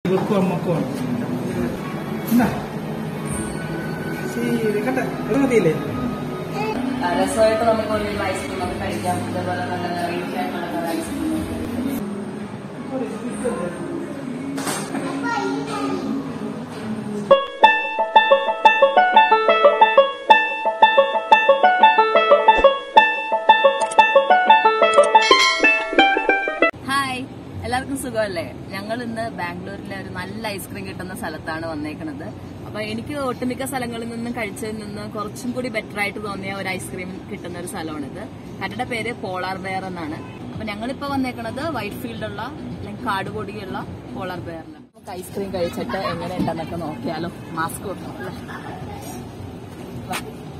ഇവർക്കും അമ്മക്കും ആണ് എന്താ ശരി കണ്ട അത് മതിയല്ലേ രസമായിട്ട് നമുക്ക് ഉള്ളിൽ ഐസ്ക്രീം ഒക്കെ കഴിക്കാം അതേപോലെ നല്ല വെറൈറ്റി ആയിട്ടുള്ള പല ഐസ്ക്രീം ഹായ് എല്ലാവർക്കും സുഖമല്ലേ ഞങ്ങൾ ഇന്ന് ബാംഗ്ലൂരിലെ ഒരു നല്ല ഐസ്ക്രീം കിട്ടുന്ന സ്ഥലത്താണ് വന്നേക്കുന്നത് അപ്പൊ എനിക്ക് ഒട്ടുമിക്ക സ്ഥലങ്ങളിൽ നിന്നും കഴിച്ചതിൽ നിന്ന് കുറച്ചും കൂടി ബെറ്റർ ആയിട്ട് തോന്നിയ ഒരു ഐസ്ക്രീം കിട്ടുന്ന ഒരു സ്ഥലമാണിത് കടയുടെ പേര് പോളാർ ബെയർ എന്നാണ് അപ്പൊ ഞങ്ങളിപ്പോ വന്നേക്കുന്നത് വൈറ്റ് ഫീൽഡുള്ള അല്ലെങ്കിൽ കാടുപൊടിയുള്ള പോളാർ ബെയറിലാണ് നമുക്ക് ഐസ്ക്രീം കഴിച്ചിട്ട് എങ്ങനെയുണ്ടെന്നൊക്കെ നോക്കിയാലോ മാസ്ക് വെക്കണം അല്ലേ വാ.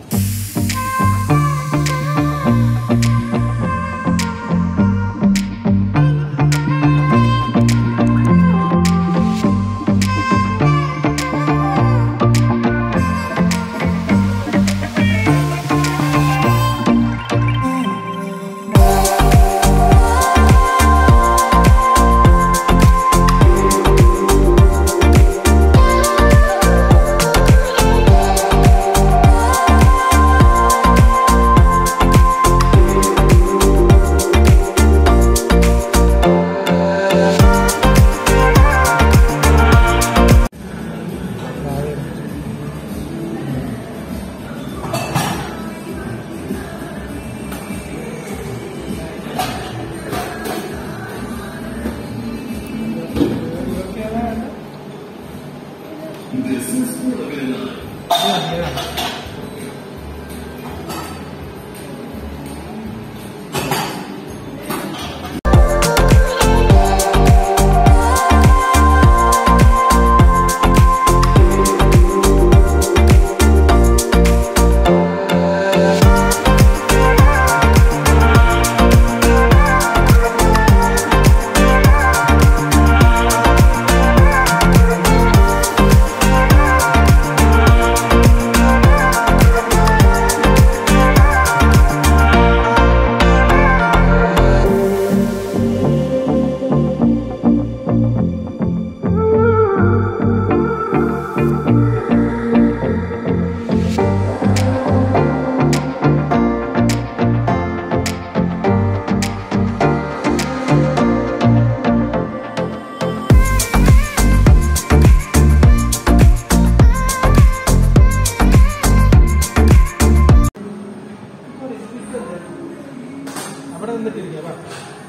അവിടെ നിന്നിട്ടിരിക്കാം വാ.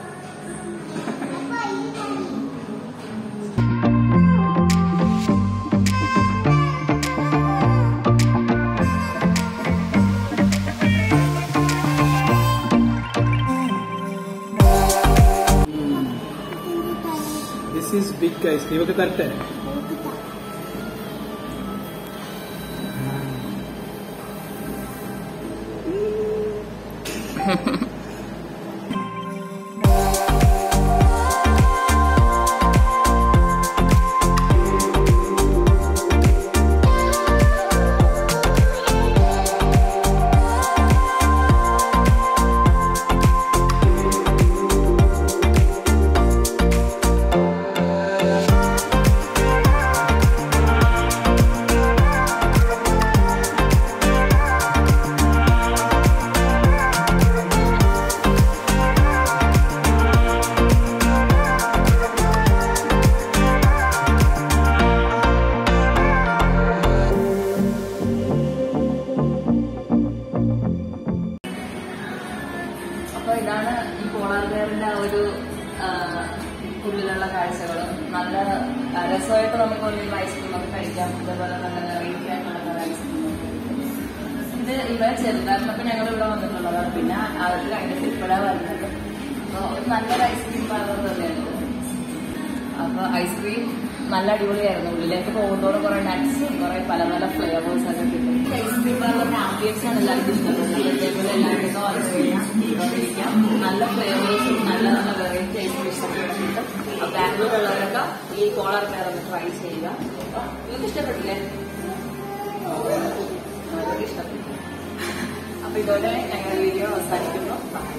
This is big ഐസ്ക്രീം ഒക്കെ തരട്ടെ അപ്പൊ ഇതാണ് ഈ പോളാർ ബെയറിന്റെ ആ ഒരു ആ, ഉള്ളിലുള്ള കാഴ്ചകളും നല്ല ആ, രസമായിട്ട് നമുക്ക് ഉള്ളിൽ ഐസ്ക്രീം ഒക്കെ കഴിക്കാം അതേപോലെ നല്ല വെറൈറ്റി ആയിട്ടുള്ള പല ഐസ്ക്രീം ഇത് ഇവിടെ ചെറുതായിരുന്നപ്പോ ഞങ്ങൾ ഇവിടെ വന്നിട്ടുള്ളതാണ് പിന്നെ അത് കഴിഞ്ഞിട്ട് ഇപ്പോഴാണ് വരുന്നത് അപ്പൊ ഒരു നല്ലൊരു ഐസ്ക്രീം പാർലർ തന്നെയായിരുന്നു അപ്പൊ ഐസ്ക്രീം നല്ല അടിപൊളിയായിരുന്നു ഉള്ളിലേക്ക് പോകുന്നതോടെ കുറെ നട്ട്സും കുറെ പല പല ഫ്ലേവേഴ്സ് ഒക്കെ കിട്ടും ഐസ്ക്രീം പാർലറിന്റെ ആംബിയൻസ് ആണ് എല്ലാവർക്കും ഇഷ്ടപ്പെടുന്നത് ഇതേപോലെ എല്ലാവർക്കും ഓർഡർ ചെയ്യാം ഇരിക്കാം നല്ല ഫ്ലേവേഴ്സും നല്ല നല്ല വെറൈറ്റി ഐസ്ക്രീംസ് ഒക്കെ ഇവിടെ കിട്ടും അപ്പൊ ബാംഗ്ലൂരുള്ളവരൊക്കെ ഈ കോളർ പേർ ഒന്ന് ട്രൈ ചെയ്യുക അപ്പൊ നിങ്ങൾക്ക് ഇഷ്ടപ്പെട്ടില്ലേ വളരെ ഇഷ്ടപ്പെട്ടു അപ്പൊ ഇതോടെ ഞങ്ങളുടെ വീഡിയോ അവസാനിക്കുന്നു Bye.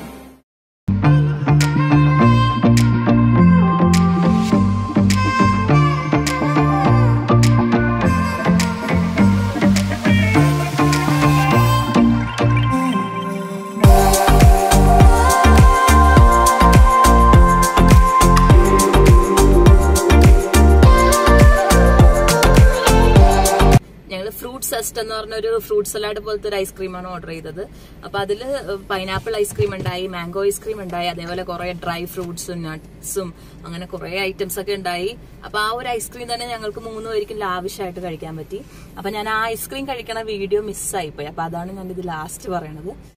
ഫസ്റ്റ് എന്ന് പറഞ്ഞ ഒരു ഫ്രൂട്ട് സലാഡ് പോലത്തെ ഒരു ഐസ്ക്രീമാണ് ഓർഡർ ചെയ്തത് അപ്പൊ അതില് പൈനാപ്പിൾ ഐസ്ക്രീം ഉണ്ടായി മാംഗോ ഐസ്ക്രീം ഉണ്ടായി അതേപോലെ കുറെ ഡ്രൈ ഫ്രൂട്ട്സും നട്ട്സും അങ്ങനെ കുറെ ഐറ്റംസ് ഒക്കെ ഉണ്ടായി അപ്പൊ ആ ഒരു ഐസ്ക്രീം തന്നെ ഞങ്ങൾക്ക് മൂന്ന് പേർക്കും ലാവിഷായിട്ട് കഴിക്കാൻ പറ്റി അപ്പൊ ഞാൻ ആ ഐസ്ക്രീം കഴിക്കണ വീഡിയോ മിസ്സായിപ്പോയി അപ്പൊ അതാണ് ഞാൻ ഇത് ലാസ്റ്റ് പറയണത്